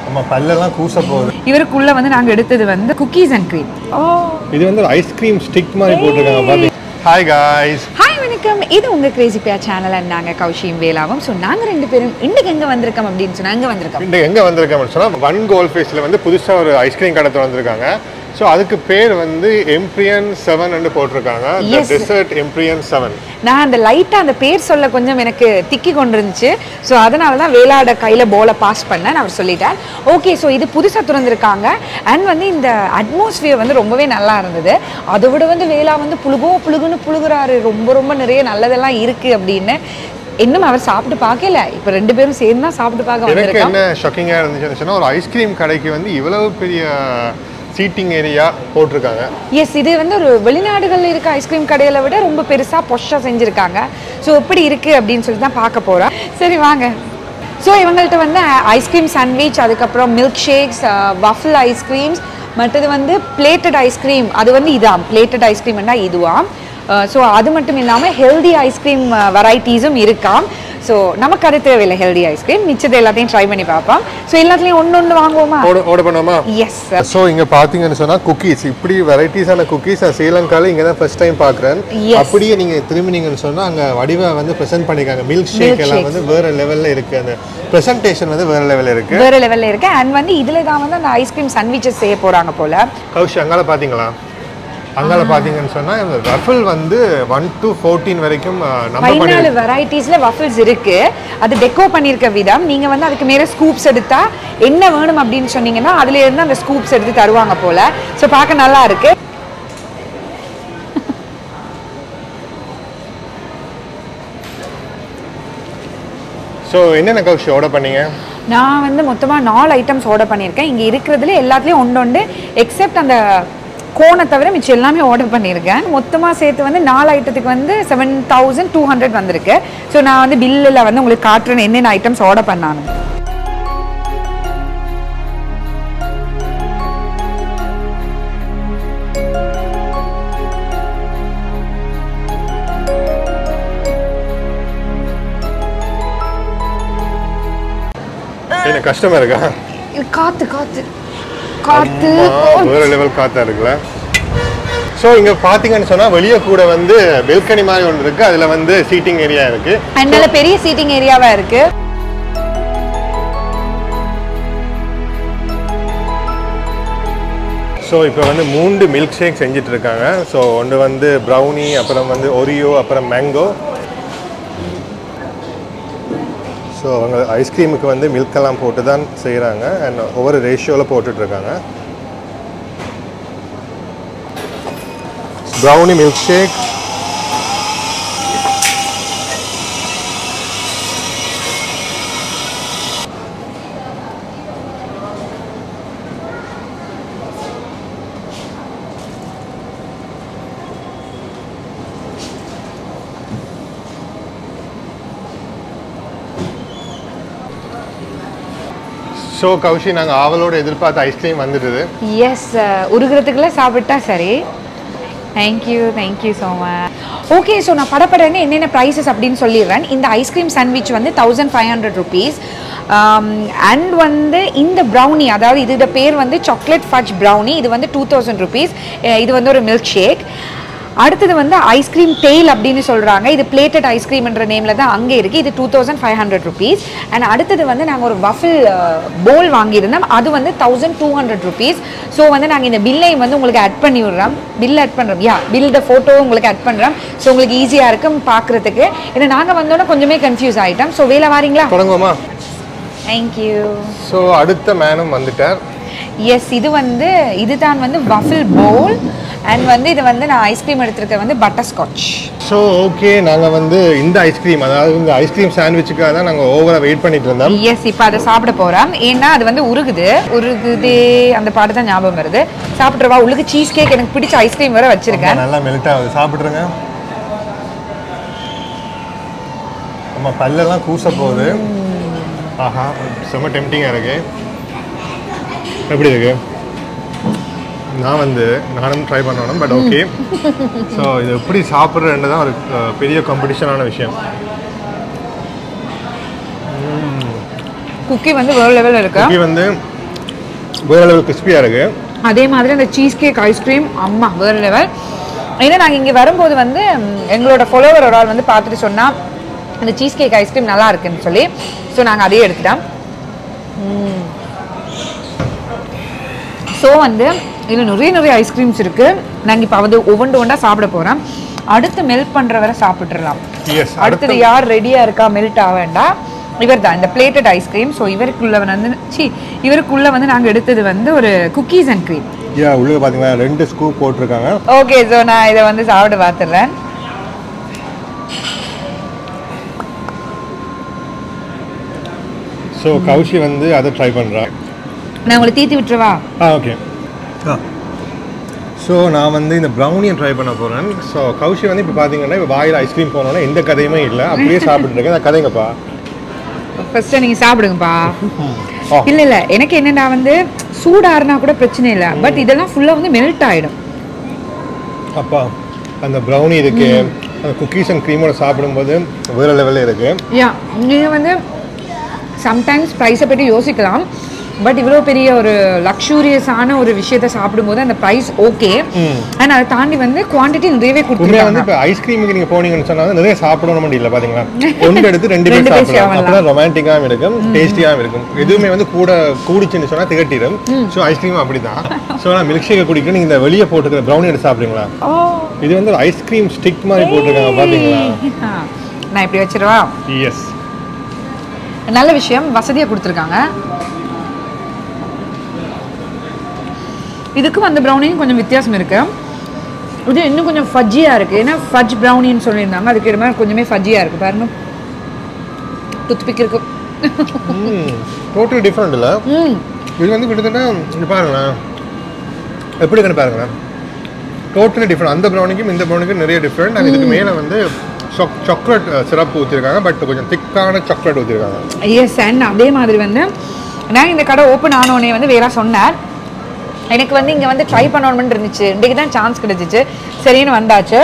நம்ம பல்லெல்லாம் கூச போகுது இவருக்குள்ள வந்து நாங்க எடுத்தது வந்து குக்கீஸ் அண்ட் க்ரீம் ஓ இது வந்து ஒரு ஐஸ்கிரீம் ஸ்டிக் மாதிரி போட்டிருக்காங்க பாத்தீங்க ஹாய் காய்ஸ் ஹாய் வணக்கம் இது உங்க கிரேசி பியா சேனல் அண்ட் நாங்க கௌஷியும் வேலாவும் ஸோ நாங்க ரெண்டு பேரும் இன்னைக்கு எங்க வந்திருக்கோம் அப்படின்னு சொன்னா எங்க வந்திருக்கோம் இந்த எங்க வந்திருக்கோம்னு சொன்னா ஒன் கோல் ஃபேஸ்ல வந்து புதுசா ஒரு ஐஸ்கிரீம் கடை வந்திருக்காங்க ஸோ அதுக்கு பேர் வந்து எம்ப்ரியன் செவன் போட்டிருக்காங்க Yes. டெசர்ட் எம்ப்ரியன் செவன் நான் அந்த லைட்டா அந்த பேர் சொல்ல கொஞ்சம் எனக்கு திக்கி கொண்டிருந்துச்சு ஸோ அதனால தான் வேலாட கையில போல பாஸ் பண்ணேன் அவர் சொல்லிட்டார் ஓகே ஸோ இது புதுசா திறந்திருக்காங்க அண்ட் வந்து இந்த அட்மாஸ்பியர் வந்து ரொம்பவே நல்லா இருந்தது அதை விட வந்து வேலா வந்து புழுகோ புழுகுன்னு புழுகுறாரு ரொம்ப ரொம்ப நிறைய நல்லதெல்லாம் இருக்கு அப்படின்னு இன்னும் அவர் சாப்பிட்டு பார்க்கல இப்போ ரெண்டு பேரும் சேர்ந்து தான் சாப்பிட்டு பார்க்க எனக்கு வந்திருக்கோம் என்ன ஷாக்கிங்காக இருந்துச்சுன்னு சொன்னா ஒரு ஐஸ்கிரீம் கடைக்கு வந்து இவ்வளவு பெரிய சீட்டிங் ஏரியா போட்டிருக்காங்க எஸ் இது வந்து ஒரு வெளிநாடுகளில் இருக்க ஐஸ்கிரீம் கடையில விட ரொம்ப பெருசாக பொஷாக செஞ்சுருக்காங்க ஸோ எப்படி இருக்குது அப்படின்னு சொல்லி தான் பார்க்க போகிறோம் சரி வாங்க ஸோ இவங்கள்ட்ட வந்து ஐஸ்கிரீம் சாண்ட்விச் அதுக்கப்புறம் மில்க் ஷேக்ஸ் வஃபிள் ஐஸ்கிரீம்ஸ் மற்றது வந்து பிளேட்டட் ஐஸ்கிரீம் அது வந்து இதாம் பிளேட்டட் ஐஸ்கிரீம்னா இதுவாம் ஸோ அது மட்டும் இல்லாமல் ஹெல்தி ஐஸ்கிரீம் வெரைட்டிஸும் இருக்காம் ஸோ நமக்கு அது தேவையில்லை ஹெல்தி ஐஸ்கிரீம் மிச்சது எல்லாத்தையும் ட்ரை பண்ணி பார்ப்போம் ஸோ எல்லாத்துலேயும் ஒன்று ஒன்று வாங்குவோமா ஓட ஓட பண்ணுவோமா எஸ் ஸோ இங்க பாத்தீங்கன்னு சொன்னா குக்கீஸ் இப்படி வெரைட்டிஸான குக்கீஸ் நான் ஸ்ரீலங்கால இங்க தான் ஃபர்ஸ்ட் டைம் பாக்குறேன் Yes. அப்படியே நீங்க திரும்பினீங்கன்னு சொன்னா அங்க வடிவா வந்து ப்ரெசென்ட் பண்ணிருக்காங்க மில்க் ஷேக் எல்லாம் வந்து வேற லெவல்ல இருக்கு அந்த ப்ரெசன்டேஷன் வந்து வேற லெவல்ல இருக்கு வேற லெவல்ல இருக்கு அண்ட் வந்து இதுல தான் வந்து அந்த ஐஸ்கிரீம் சாண்ட்விச்சஸ் செய்ய போறாங்க போல கௌஷி அங்கால பாத்தீங்களா அங்கால பாத்தீங்கன்னு சொன்னா இந்த ரஃபிள் வந்து ஒன் டு ஃபோர்டீன் வரைக்கும் அஹ், நம்ம பண்ணி பதினாலு வெரைட்டிஸ்ல வஃபிள்ஸ் இருக்கு அது டெக்கோ பண்ணியிருக்க விதம் நீங்க வந்து அதுக்கு மேல ஸ்கூப்ஸ் எடுத்தா என்ன வேணும் அப்படின்னு சொன்னீங்கன்னா அதுல இருந்து அந்த ஸ்கூப்ஸ் எடுத்து தருவாங்க போல ஸோ பார்க்க நல்லா இருக்கு ஸோ என்னென்ன கௌஷி ஆர்டர் பண்ணீங்க நான் வந்து மொத்தமாக நாலு ஐட்டம்ஸ் ஆர்டர் பண்ணியிருக்கேன் இங்கே இருக்கிறதுல எல்லாத்துலேயும் ஒன்று ஒன்று எக்ஸெப்ட் அந்த கோனை தவிர மிச்சம் எல்லாமே ஆர்டர் பண்ணியிருக்கேன் மொத்தமாக சேர்த்து வந்து நாலு ஐட்டத்துக்கு வந்து செவன் தௌசண்ட் டூ ஹண்ட்ரட் வந்திருக்கு ஸோ நான் வந்து பில்லில் வந்து உங்களுக்கு காட்டுறேன் என்னென்ன ஐட்டம்ஸ் ஆர்டர் பண்ணானு என்ன கஷ்டமா இருக்கா இது காற்று காற்று காற்று அம்மா, வேற லெவல் காத்தா இருக்குல்ல ஸோ இங்க பாத்தீங்கன்னு சொன்னா வெளியே கூட வந்து பெல்கனி மாதிரி ஒன்று இருக்கு அதுல வந்து சீட்டிங் ஏரியா இருக்கு அண்ட் நல்ல பெரிய சீட்டிங் ஏரியாவாக இருக்குது ஸோ இப்போ வந்து மூன்று மில்க் ஷேக் செஞ்சுட்டு இருக்காங்க ஸோ ஒன்று வந்து ப்ரௌனி அப்புறம் வந்து ஒரியோ அப்புறம் மேங்கோ ஸோ அவங்க ஐஸ்கிரீமுக்கு வந்து milk எல்லாம் போட்டு தான் செய்கிறாங்க அண்ட் ஒவ்வொரு ரேஷியோவில் போட்டுட்டு இருக்காங்க brownie milk shake so Kaushi நாங்கள் ஆவலோட எதிர்பார்த்த ஐஸ்கிரீம் வந்துடுது எஸ் உருகிறதுக்குள்ள சாப்பிட்டா சரி thank you thank you so much okay so நான் படப்படன்னு என்னென்ன ப்ரைஸஸ் அப்படின்னு சொல்லிடுறேன் இந்த ஐஸ்கிரீம் சாண்ட்விச் வந்து thousand five hundred rupees and வந்து இந்த ப்ரௌனி அதாவது இதோட பேர் வந்து சாக்லேட் ஃபட்ச் ப்ரௌனி இது வந்து டூ தௌசண்ட் ருபீஸ் இது வந்து ஒரு மில்க் ஷேக் அடுத்தது வந்து ஐஸ்கிரீம் டெய்ல் அப்படின்னு சொல்கிறாங்க இது பிளேட்டட் ஐஸ்கிரீம்ன்ற நேமில் தான் அங்கே இருக்குது இது two thousand five hundred rupees and அடுத்தது வந்து நாங்கள் ஒரு வஃபில் போல் வாங்கியிருந்தோம் அது வந்து thousand two hundred rupees so வந்து நாங்கள் இந்த பில்லையும் வந்து உங்களுக்கு ஆட் பண்ணி விடுறோம் பில் ஆட் பண்ணுறோம் யா பில் த ஃபோட்டோவும் உங்களுக்கு ஆட் பண்ணுறோம் ஸோ உங்களுக்கு ஈஸியாக இருக்கும் பார்க்குறதுக்கு ஏன்னா நாங்கள் வந்தோன்னே கொஞ்சமே கன்ஃபியூஸ் ஆகிட்டோம் ஸோ வேலை வாரீங்களா தொடங்குவோமா தேங்க்யூ ஸோ அடுத்த மேனும் வந்துட்டார் எஸ் இது வந்து இதுதான் வந்து வஃபில் போல் அண்ட் வந்து இது வந்து நான் ஐஸ்கிரீம் எடுத்திருக்க வந்து பட்டர் ஸ்காட்ச் ஸோ ஓகே நாங்கள் வந்து இந்த ஐஸ்கிரீம் அதாவது இந்த ஐஸ்கிரீம் சாண்ட்விச்சுக்காக தான் நாங்கள் ஓவராக வெயிட் பண்ணிட்டு இருந்தோம் எஸ் இப்போ அதை சாப்பிட போகிறோம் ஏன்னா அது வந்து உருகுது உருகுதே அந்த பாட்டு தான் ஞாபகம் வருது சாப்பிட்றவா உள்ளுக்கு சீஸ் கேக் எனக்கு பிடிச்ச ஐஸ்கிரீம் வேற வச்சிருக்கேன் நல்லா மெல்ட் ஆகுது சாப்பிட்ருங்க நம்ம பல்லெல்லாம் கூச போகுது ஆஹா செம்ம டெம்டிங்காக இருக்கு எப்படி இருக்கு நான் வந்து நானும் ட்ரை பண்ணணும் பட் ஓகே ஸோ இது எப்படி சாப்பிட்றதுன்னு தான் ஒரு அஹ், பெரிய காம்படிஷனான விஷயம் குக்கி வந்து வேறு லெவலில் இருக்கு குக்கி வந்து வேற லெவல் கிறிஸ்பியாக இருக்கு அதே மாதிரி அந்த சீஸ் கேக் ஐஸ்கிரீம் அம்மா வேறு லெவல் ஏன்னா நாங்கள் இங்கே வரும்போது வந்து ம், எங்களோட ஃபாலோவர் ஒரு ஆள் வந்து பார்த்துட்டு சொன்னால் அந்த சீஸ் கேக் ஐஸ்கிரீம் நல்லா இருக்குன்னு சொல்லி ஸோ நாங்கள் அதையே எடுத்துட்டோம் ஸோ வந்து இதில் நிறைய நிறைய ஐஸ்கிரீம்ஸ் இருக்குது நாங்கள் இப்போ வந்து ஒவ்வொன்று ஒன்றா சாப்பிட போகிறோம் அடுத்து மெல்ட் பண்ணுற வரை சாப்பிட்றலாம் எஸ் அடுத்தது யார் ரெடியாக இருக்கா மெல்ட் ஆக வேண்டாம் இவர் தான் இந்த பிளேட்டட் ஐஸ்கிரீம் ஸோ இவருக்குள்ள வந்து சி இவருக்குள்ள வந்து நாங்கள் எடுத்தது வந்து ஒரு குக்கீஸ் அண்ட் க்ரீம் யா உள்ள பார்த்தீங்கன்னா ரெண்டு ஸ்கூப் போட்டிருக்காங்க ஓகே ஸோ நான் இதை வந்து சாப்பிட பார்த்துடுறேன் ஸோ கௌஷி வந்து அதை ட்ரை பண்ணுறா நான் உங்களை தீத்தி விட்டுருவா ஆ ஓகே ஸோ நான் வந்து இந்த ப்ரௌனியை ட்ரை பண்ண போகிறேன் ஸோ கௌஷி வந்து இப்போ பார்த்தீங்கன்னா இப்போ வாயில் ஐஸ்கிரீம் போனோன்னா எந்த கதையுமே இல்லை அப்படியே சாப்பிட்டு இருக்கேன் அந்த கதைங்கப்பா ஃபர்ஸ்ட்டு நீங்கள் சாப்பிடுங்கப்பா ஆ இல்லை இல்லை எனக்கு என்னன்னா வந்து சூடாருனா கூட பிரச்சனை இல்லை பட் இதெல்லாம் ஃபுல்லாக வந்து மெல்ட் ஆகிடும் அப்பா அந்த ப்ரௌனி இருக்கு அந்த குக்கீஸ் அண்ட் க்ரீமோட சாப்பிடும்போது வேறு லெவலில் இருக்கு யா நீங்கள் வந்து சம்டைம்ஸ் ப்ரைஸை பற்றி யோசிக்கலாம் பட் இவ்வளோ பெரிய ஒரு லக்ஸூரியஸான ஒரு விஷயத்தை சாப்பிடும்போது அந்த ப்ரைஸ் ஓகே அண்ட் அதை தாண்டி வந்து குவாண்டிட்டி நிறையவே உண்மையாக கொடுத்துருக்காங்க வந்து இப்போ ஐஸ்கிரீமுக்கு நீங்கள் போனீங்கன்னு சொன்னால் நிறைய சாப்பிடணும் இல்லை பார்த்தீங்களா ஒன்று எடுத்து ரெண்டு பேர் ரெண்டு பேர் சாப்பிடலாம் சாப்பிடலாம். அப்போ ரொமான்டிக்காகவும் இருக்கும் டேஸ்டியாகவும் இருக்கும் எதுவுமே வந்து கூட கூடிச்சுன்னு சொன்னால் திகட்டிடும் ஸோ ஐஸ்கிரீம் அப்படி தான் ஸோ நான் மில்க் ஷேக்கை குடிக்க நீங்கள் இந்த வெளியே போட்டுக்கிற ப்ரௌனி எடுத்து சாப்பிடுங்களா ஓ இது வந்து ஒரு ஐஸ்கிரீம் ஸ்டிக் மாதிரி போட்டிருக்காங்க பார்த்தீங்களா நான் இப்படி வச்சிருவா எஸ் நல்ல விஷயம் வசதியாக கொடுத்துருக்காங்க இதுக்கும் அந்த ப்ரௌனியும் கொஞ்சம் வித்தியாசம் இருக்கு இது இன்னும் கொஞ்சம் ஃபஜ்ஜியாக இருக்குது ஏன்னா ஃபஜ் ப்ரௌனின்னு சொல்லியிருந்தாங்க அதுக்கு மாதிரி கொஞ்சமே ஃபஜ்ஜியாக இருக்குது பாருங்க டூத்பிக் இருக்கு டோட்டல் டிஃப்ரெண்ட் இல்லை ம் இது வந்து கிட்டத்தட்ட இங்க பாருங்களேன் எப்படி இருக்குன்னு பாருங்களேன் டோட்டலி டிஃப்ரெண்ட் அந்த ப்ரௌனிக்கும் இந்த ப்ரௌனிக்கும் நிறைய டிஃப்ரெண்ட் அண்ட் இதுக்கு மேலே வந்து சாக்லேட் சிரப் ஊற்றிருக்காங்க பட் கொஞ்சம் திக்கான சாக்லேட் ஊற்றிருக்காங்க எஸ் அண்ட் அதே மாதிரி வந்து நான் இந்த கடை ஓப்பன் ஆனோடனே வந்து வேற சொன்னார் எனக்கு வந்து இங்கே வந்து ட்ரை பண்ணணும்னு இருந்துச்சு இன்றைக்கு தான் சான்ஸ் கிடைச்சிச்சு சரின்னு வந்தாச்சு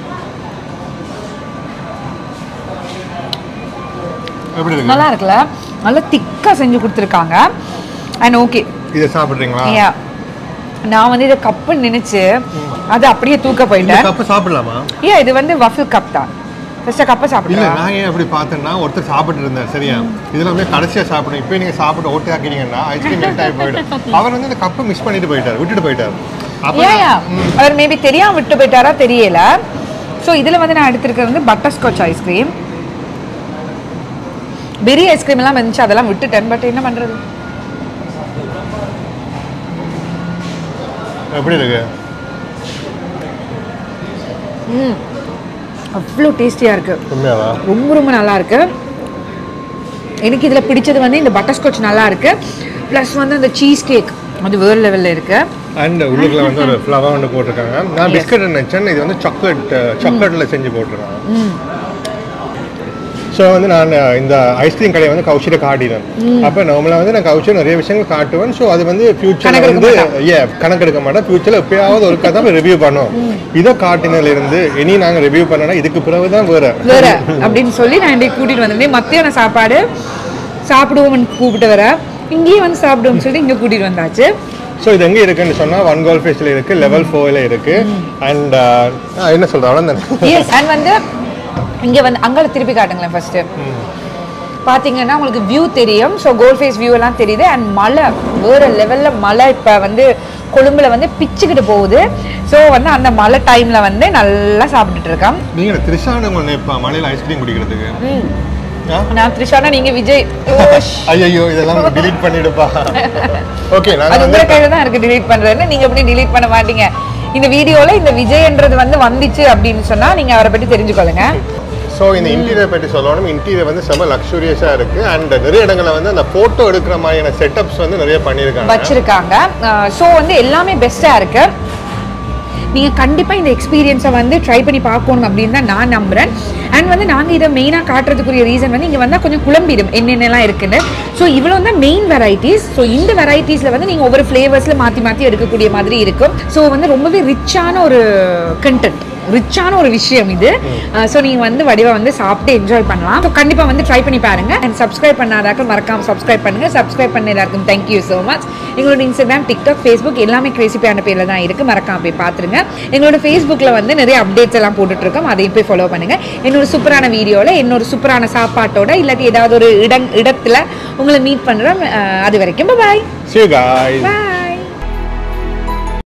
எப்படி இருக்கு நல்லா இருக்குல்ல நல்லா திக்காக செஞ்சு கொடுத்துருக்காங்க அண்ட் ஓகே இதை சாப்பிட்றீங்களா ஐயா நான் வந்து இதை கப்புன்னு நினைச்சு அது அப்படியே தூக்க இந்த போயிட்டேன் கப்பு சாப்பிடலாமா ஏன் இது வந்து வஃபில் கப் தான் ஃபர்ஸ்ட் கப்பை இல்ல சாப்பிடுறேன் நான் ஏன் அப்படி பார்த்தேன்னா ஒருத்தர் சாப்பிட்டு இருந்தார் சரியா இதெல்லாம் அப்படியே கடைசியா சாப்பிடணும் இப்போ நீங்க சாப்பிட்டு ஓட்டு ஆக்கினீங்கன்னா ஐஸ்கிரீம் மெல்ட் ஆகி போயிடும் அவர் வந்து இந்த கப்பை மிஸ் பண்ணிட்டு போயிட்டார் விட்டுட்டு போயிட்டார் அப்ப ஏன் அவர் மேபி தெரியாம விட்டு போயிட்டாரா தெரியல ஸோ இதில் வந்து நான் எடுத்திருக்கிறது வந்து பட்டர் ஸ்காட்ச் ஐஸ்கிரீம் பெரிய ஐஸ்கிரீம் எல்லாம் இருந்துச்சு அதெல்லாம் விட்டுட்டேன் பட் என்ன பண்றது எப்படி இருக்கு ம் அவ்வளோ டேஸ்டியாக இருக்கு உண்மையாவா ரொம்ப ரொம்ப நல்லா இருக்கு எனக்கு இதில் பிடிச்சது வந்து இந்த பட்டர் ஸ்காட்ச் நல்லா இருக்கு ப்ளஸ் வந்து அந்த சீஸ் கேக் அது வேறு லெவலில் இருக்கு அண்ட் உள்ளுக்குள்ள வந்து ஒரு ஃப்ளவர் ஒன்று போட்டிருக்காங்க நான் பிஸ்கட் நினைச்சேன் இது வந்து சாக்லேட் சாக்லேட்டில் செஞ்சு போட்டிருக்காங்க ஸோ வந்து நான் இந்த ஐஸ்கிரீம் கடையை வந்து கௌஷியில் காட்டினேன் அப்போ நார்மலாக வந்து நான் கௌஷியில் நிறைய விஷயங்கள் காட்டுவேன் ஸோ அது வந்து ஃபியூச்சரில் கணக்கெடுக்க வந்து ஏ கணக்கெடுக்க மாட்டேன் ஃபியூச்சரில் எப்பயாவது ஒரு கதை ரிவ்யூ பண்ணோம் இதை காட்டினதுலேருந்து இனி நாங்கள் ரிவ்யூ பண்ணனா இதுக்கு பிறகு தான் வேறு வேற அப்படின்னு சொல்லி நான் இன்றைக்கு கூட்டிட்டு வந்தேன் மத்தியான சாப்பாடு சாப்பிடுவோம்னு கூப்பிட்டு வர இங்கேயே வந்து சாப்பிடுவோம்னு சொல்லி இங்கே கூட்டிட்டு வந்தாச்சு ஸோ இது எங்கே இருக்குன்னு சொன்னால் ஒன் கோல் ஃபேஸில் இருக்குது லெவல் ஃபோரில் இருக்குது அண்ட் என்ன சொல்கிறேன் அவ்வளோ எஸ் அண்ட் வந்து இங்க வந்து அங்கால திருப்பி காட்டுங்களேன் ஃபர்ஸ்ட் பாத்தீங்கன்னா உங்களுக்கு வியூ தெரியும் ஸோ கோல் ஃபேஸ் வியூ எல்லாம் தெரியுது அண்ட் மழை வேற லெவல்ல மழை இப்போ வந்து கொழும்புல வந்து பிச்சுக்கிட்டு போகுது ஸோ வந்து அந்த மழை டைம்ல வந்து நல்லா சாப்பிட்டுட்டு இருக்கேன் நீங்கள் த்ரிஷானு உங்களை நினைப்பா மலையில் ஐஸ்கிரீம் குடிக்கிறதுக்கு ம். ஆ நான் த்ரிஷானா நீங்க விஜய் ஓஷ். ஐயோ இதெல்லாம் delete பண்ணிடுப்பா ஓகே அது நாங்கள் உங்க வந்து கையில தான் இருக்கு delete பண்றதுன்னு நீங்க எப்படி delete பண்ண மாட்டீங்க இந்த வீடியோல இந்த விஜய்ன்றது வந்து வந்துச்சு அப்படின்னு சொன்னா நீங்க அவரை பத்தி தெரிஞ்சுக்கொள்ளுங்க ஸோ இந்த இன்டீரியர் பற்றி சொல்லணும் இன்டீரியர் வந்து செம லக்ஸூரியஸாக இருக்குது அண்ட் நிறைய இடங்களில் வந்து அந்த ஃபோட்டோ எடுக்கிற மாதிரியான செட்டப்ஸ் வந்து நிறைய பண்ணியிருக்காங்க வச்சிருக்காங்க ஸோ வந்து எல்லாமே பெஸ்ட்டாக இருக்கு நீங்க கண்டிப்பா இந்த எக்ஸ்பீரியன்ஸை வந்து ட்ரை பண்ணி பார்க்கணும் அப்படின்னு தான் நான் நம்புறேன் அண்ட் வந்து நாங்க இதை மெயினாக காட்டுறதுக்குரிய ரீசன் வந்து இங்க வந்தா கொஞ்சம் குழம்பிடும் என்னென்னலாம் இருக்குன்னு ஸோ இவ்வளோ தான் மெயின் வெரைட்டிஸ் ஸோ இந்த வெரைட்டிஸ்ல வந்து நீங்க ஒவ்வொரு ஃப்ளேவர்ஸ்ல மாத்தி மாத்தி எடுக்கக்கூடிய மாதிரி இருக்கும் ஸோ வந்து ரொம்பவே ரிச்சான ஒரு கண்டென்ட் ரிச்சான ஒரு விஷயம் இது ஸோ நீங்கள் வந்து வடிவா வந்து சாப்பிட்டு என்ஜாய் பண்ணலாம் ஸோ கண்டிப்பாக வந்து ட்ரை பண்ணி பாருங்க அண்ட் சப்ஸ்கிரைப் பண்ணாதாக்கள் மறக்காம சப்ஸ்கிரைப் பண்ணுங்க சப்ஸ்கிரைப் பண்ண எல்லாருக்கும் தேங்க்யூ ஸோ மச் எங்களோட இன்ஸ்டாகிராம் டிக்டாக் ஃபேஸ்புக் எல்லாமே கிரேசிப்பியான பேரில் தான் இருக்குது மறக்காம போய் பார்த்துருங்க எங்களோட ஃபேஸ்புக்கில் வந்து நிறைய அப்டேட்ஸ் எல்லாம் போட்டுட்டு இருக்கோம் அதையும் போய் ஃபாலோ பண்ணுங்க என்னோட சூப்பரான வீடியோவில் என்னோட சூப்பரான சாப்பாட்டோட இல்லாட்டி ஏதாவது ஒரு இடம் இடத்துல உங்களை மீட் பண்ணுறோம் அது வரைக்கும் பாய் See you guys. பாய்